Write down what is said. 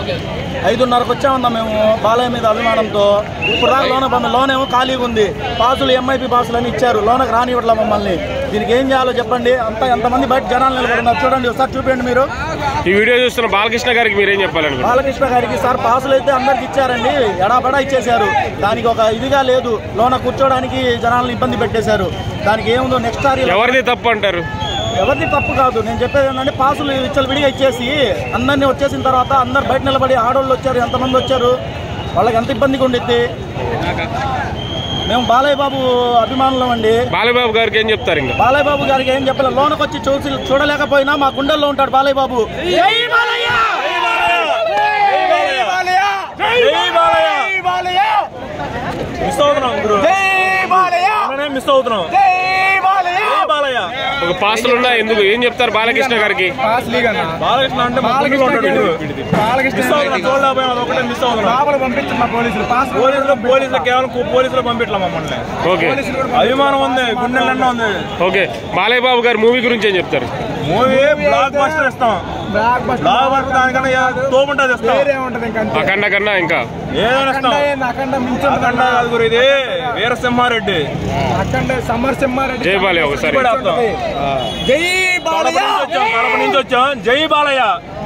ఐదున్నరకు వచ్చామన్నా మేము బాలయ్య మీద అభిమానంతో ఇప్పుడు దాకా లోన పంపి లోన్ ఏమో ఖాళీగా ఉంది పాసులు ఎంఐపి పాసులు అని ఇచ్చారు లోనకు రానివ్వట్లే మమ్మల్ని దీనికి ఏం చేయాలో చెప్పండి అంత ఎంతమంది బయట జనాలు నిలబడున్నారు చూడండి ఒకసారి చూపించండి మీరు ఈ వీడియో చూస్తున్న బాలకృష్ణ గారికి మీరేం చెప్పాలనుకుంటున్నారు బాలకృష్ణ గారికి సార్ పాసులు అయితే అందరికి ఇచ్చారండి ఎడాబడా ఇచ్చేశారు దానికి ఒక ఇదిగా లేదు లోన కూర్చోడానికి జనాలను ఇబ్బంది పెట్టేశారు దానికి ఏముందో నెక్స్ట్ సారి ఎవరిది తప్పు అంటారు ఎవరిది తప్పు కాదు నేను చెప్పేది ఏంటంటే పాసులు విచ్చలు విడిగా ఇచ్చేసి అందరినీ వచ్చేసిన తర్వాత అందరు బయట నిలబడి ఆడోళ్ళు వచ్చారు ఎంతమంది వచ్చారు వాళ్ళకి ఎంత ఇబ్బందిగా ఉండిద్ది మేము బాలయ్య బాబు అభిమానులం అండి బాలబాబు గారికి ఏం చెప్తారు ఇంకా బాలయ్య బాబు గారికి ఏం చెప్పలేదు లోనకి వచ్చి చూసి చూడలేకపోయినా మా గుండెల్లో ఉంటాడు బాలయ్య బాబు జై బాలయ్య! మిస్ అవుతున్నాం గురు మనమే మిస్ అవుతున్నాం జై బాలయ్య ఒక పాస్టల్ ఉన్నా ఎందుకు ఏం చెప్తారు బాలకృష్ణ గారికి బాలకృష్ణ అంటే మా ముందుగా ఉంటాడు వీడు. మిస్ అవుతున్నాం చూడలేకపోయాం అది ఒకటే మిస్ అవుతున్నాం పోలీసులు పోలీసులు కేవలం కు- పోలీసులు పంపించలే మమ్మల్ని ఓకే అభిమానం ఉంది గుండెలన్నా ఉంది ఓకే బాలయ్య బాబు గారి మూవీ గురించి ఏం చెప్తారు మూవీ బ్లాక్ బస్టర్ ఇస్తాం బ్లాక్ బస్టర్ దానికన్నా ఏ- తోపుంటది ఇస్తాం అఖండ కన్నా ఇంకా ఏదైనా ఇస్తాం అఖండ కాదు గురు ఇది వీరసింహారెడ్డి జై బాలయ్య ఒకసారి కూడా వస్తాం జై కడప నుంచి వచ్చాం కడప నుంచి వచ్చాం జై బాలయ్య